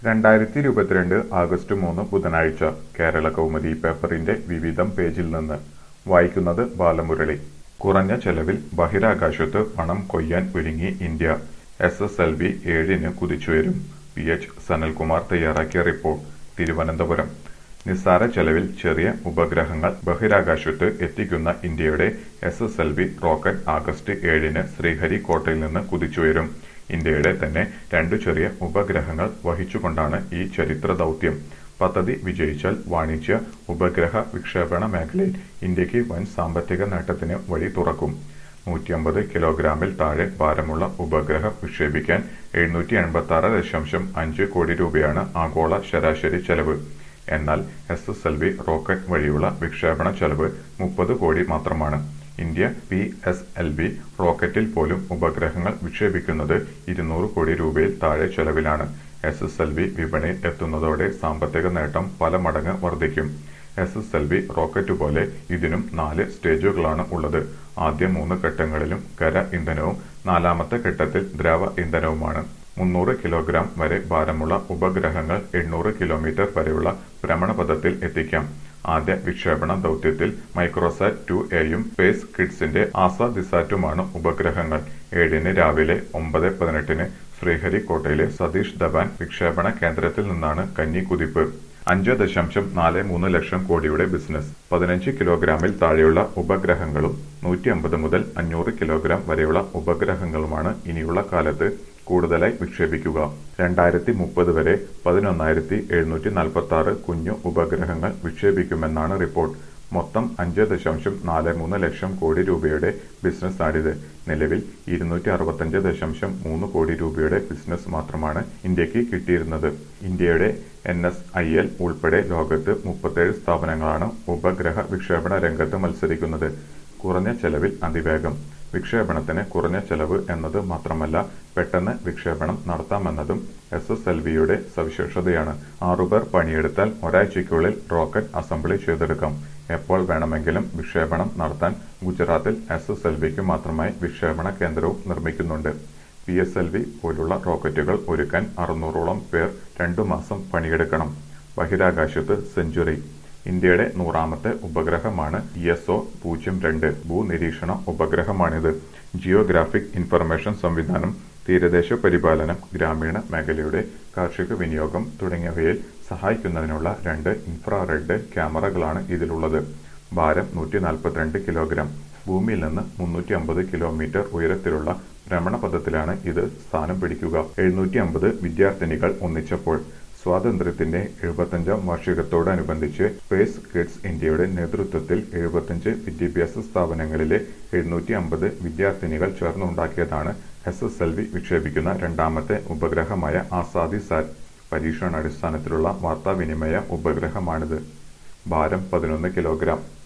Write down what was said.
രണ്ടായിരത്തി ഇരുപത്തിരണ്ട് ആഗസ്റ്റ് മൂന്ന് ബുധനാഴ്ച കേരള കൗമുദി പേപ്പറിന്റെ വിവിധം പേജിൽ നിന്ന് വായിക്കുന്നത് ബാലമുരളി കുറഞ്ഞ ചെലവിൽ ബഹിരാകാശത്ത് പണം കൊയ്യാൻ ഒരുങ്ങി India S S L V ഏഴിന് കുതിച്ചുയരും പി എച്ച് സനൽകുമാർ തയ്യാറാക്കിയ റിപ്പോർട്ട് തിരുവനന്തപുരം നിസ്സാര ചെലവിൽ ചെറിയ ഉപഗ്രഹങ്ങൾ ബഹിരാകാശത്ത് എത്തിക്കുന്ന ഇന്ത്യയുടെ S S L V rocket August ഏഴിന് ശ്രീഹരിക്കോട്ടയിൽ നിന്ന് കുതിച്ചുയരും ഇന്ത്യയുടെ തന്നെ രണ്ടു ചെറിയ ഉപഗ്രഹങ്ങൾ വഹിച്ചുകൊണ്ടാണ് ഈ ചരിത്ര ദൗത്യം പദ്ധതി വിജയിച്ചാൽ വാണിജ്യ ഉപഗ്രഹ വിക്ഷേപണ മേഖലയിൽ ഇന്ത്യക്ക് വൻ സാമ്പത്തിക നേട്ടത്തിന് വഴി തുറക്കും നൂറ്റിയമ്പത് കിലോഗ്രാമിൽ താഴെ ഭാരമുള്ള ഉപഗ്രഹം വിക്ഷേപിക്കാൻ എഴുന്നൂറ്റി എൺപത്തി ആറ് ദശാംശം അഞ്ച് കോടി രൂപയാണ് ആഗോള ശരാശരി ചെലവ് എന്നാൽ S S L V rocket വഴിയുള്ള വിക്ഷേപണ ചെലവ് മുപ്പത് കോടി മാത്രമാണ് India P S L V റോക്കറ്റിൽ പോലും ഉപഗ്രഹങ്ങൾ വിക്ഷേപിക്കുന്നത് ഇരുന്നൂറ് കോടി രൂപയിൽ താഴെ ചെലവിലാണ് എസ് എസ് എൽ വി വിപണിയിൽ എത്തുന്നതോടെ സാമ്പത്തിക നേട്ടം പല മടങ്ങ് വർദ്ധിക്കും S S L V rocket പോലെ ഇതിനും നാല് സ്റ്റേജുകളാണ് ഉള്ളത് ആദ്യ മൂന്ന് ഘട്ടങ്ങളിലും ഖര ഇന്ധനവും നാലാമത്തെ ഘട്ടത്തിൽ ദ്രവ ഇന്ധനവുമാണ് മുന്നൂറ് കിലോഗ്രാം വരെ ഭാരമുള്ള ഉപഗ്രഹങ്ങൾ എണ്ണൂറ് കിലോമീറ്റർ വരെയുള്ള ഭ്രമണപഥത്തിൽ എത്തിക്കാം ആദ്യ വിക്ഷേപണ ദൗത്യത്തിൽ മൈക്രോസാറ്റ് ടു എയും സ്പേസ് കിഡ്സിന്റെ ആസ ദിസാറ്റുമാണ് ഉപഗ്രഹങ്ങൾ ഏഴിന് രാവിലെ ഒമ്പത് പതിനെട്ടിന് ശ്രീഹരിക്കോട്ടയിലെ സതീഷ് ധവാൻ വിക്ഷേപണ കേന്ദ്രത്തിൽ നിന്നാണ് കന്നി കുതിപ്പ് അഞ്ച് ദശാംശം നാല് മൂന്ന് ലക്ഷം കോടിയുടെ ബിസിനസ് പതിനഞ്ച് കിലോഗ്രാമിൽ താഴെയുള്ള ഉപഗ്രഹങ്ങളും നൂറ്റി അമ്പത് മുതൽ അഞ്ഞൂറ് കിലോഗ്രാം വരെയുള്ള ഉപഗ്രഹങ്ങളുമാണ് ഇനിയുള്ള കാലത്ത് കൂടുതലായി വിക്ഷേപിക്കുക രണ്ടായിരത്തി മുപ്പത് വരെ പതിനൊന്നായിരത്തി എഴുന്നൂറ്റി നാൽപ്പത്തി ആറ് കുഞ്ഞു ഉപഗ്രഹങ്ങൾ വിക്ഷേപിക്കുമെന്നാണ് റിപ്പോർട്ട് മൊത്തം അഞ്ച് ദശാംശം നാല് മൂന്ന് ലക്ഷം കോടി രൂപയുടെ ബിസിനസ്സാണിത് നിലവിൽ ഇരുന്നൂറ്റി അറുപത്തഞ്ച് ദശാംശം മൂന്ന് കോടി രൂപയുടെ ബിസിനസ് മാത്രമാണ് ഇന്ത്യക്ക് കിട്ടിയിരുന്നത് ഇന്ത്യയുടെ എൻ എസ് ഐ എൽ ഉൾപ്പെടെ ലോകത്ത് മുപ്പത്തേഴ് സ്ഥാപനങ്ങളാണ് ഉപഗ്രഹ വിക്ഷേപണ രംഗത്ത് മത്സരിക്കുന്നത് കുറഞ്ഞ ചെലവിൽ അതിവേഗം വിക്ഷേപണത്തിന് കുറഞ്ഞ ചെലവ് എന്നത് മാത്രമല്ല പെട്ടെന്ന് വിക്ഷേപണം നടത്താമെന്നതും എസ് എസ് എൽ വിയുടെ സവിശേഷതയാണ് ആറുപേർ പണിയെടുത്താൽ ഒരാഴ്ചയ്ക്കുള്ളിൽ റോക്കറ്റ് അസംബ്ലി ചെയ്തെടുക്കാം എപ്പോൾ വേണമെങ്കിലും വിക്ഷേപണം നടത്താൻ ഗുജറാത്തിൽ എസ് എസ് എൽ വിക്ക് മാത്രമായി വിക്ഷേപണ കേന്ദ്രവും നിർമ്മിക്കുന്നുണ്ട് പി എസ് എൽ വി പോലുള്ള റോക്കറ്റുകൾ ഒരുക്കാൻ അറുന്നൂറോളം പേർ രണ്ടു മാസം പണിയെടുക്കണം ബഹിരാകാശത്ത് സെഞ്ചുറി ഇന്ത്യയുടെ നൂറാമത്തെ ഉപഗ്രഹമാണ് ഇ എസ് ഒ പൂജ്യം രണ്ട് ഭൂനിരീക്ഷണ ഉപഗ്രഹമാണിത് ജിയോഗ്രാഫിക് ഇൻഫർമേഷൻ സംവിധാനം തീരദേശ പരിപാലനം ഗ്രാമീണ മേഖലയുടെ കാർഷിക വിനിയോഗം തുടങ്ങിയവയിൽ സഹായിക്കുന്നതിനുള്ള രണ്ട് ഇൻഫ്രാറെഡ് ക്യാമറകളാണ് ഇതിലുള്ളത് ഭാരം നൂറ്റി നാൽപ്പത്തിരണ്ട് കിലോഗ്രാം ഭൂമിയിൽ നിന്ന് മുന്നൂറ്റി അമ്പത് കിലോമീറ്റർ ഉയരത്തിലുള്ള ഭ്രമണപഥത്തിലാണ് ഇത് സ്ഥാനം പിടിക്കുക എഴുന്നൂറ്റി അമ്പത് വിദ്യാർത്ഥിനികൾ ഒന്നിച്ചപ്പോൾ സ്വാതന്ത്ര്യത്തിന്റെ എഴുപത്തഞ്ചാം വാർഷികത്തോടനുബന്ധിച്ച് സ്പേസ് കിഡ്സ് ഇന്ത്യയുടെ നേതൃത്വത്തിൽ എഴുപത്തഞ്ച് വിദ്യാഭ്യാസ സ്ഥാപനങ്ങളിലെ എഴുന്നൂറ്റി അമ്പത് വിദ്യാർത്ഥിനികൾ ചേർന്നുണ്ടാക്കിയതാണ് എസ് എസ് എൽ വി വിക്ഷേപിക്കുന്ന രണ്ടാമത്തെ ഉപഗ്രഹമായ ആസാദി സാറ്റ് പരീക്ഷണാടിസ്ഥാനത്തിലുള്ള വാർത്താവിനിമയ ഉപഗ്രഹമാണിത് ഭാരം പതിനൊന്ന് കിലോഗ്രാം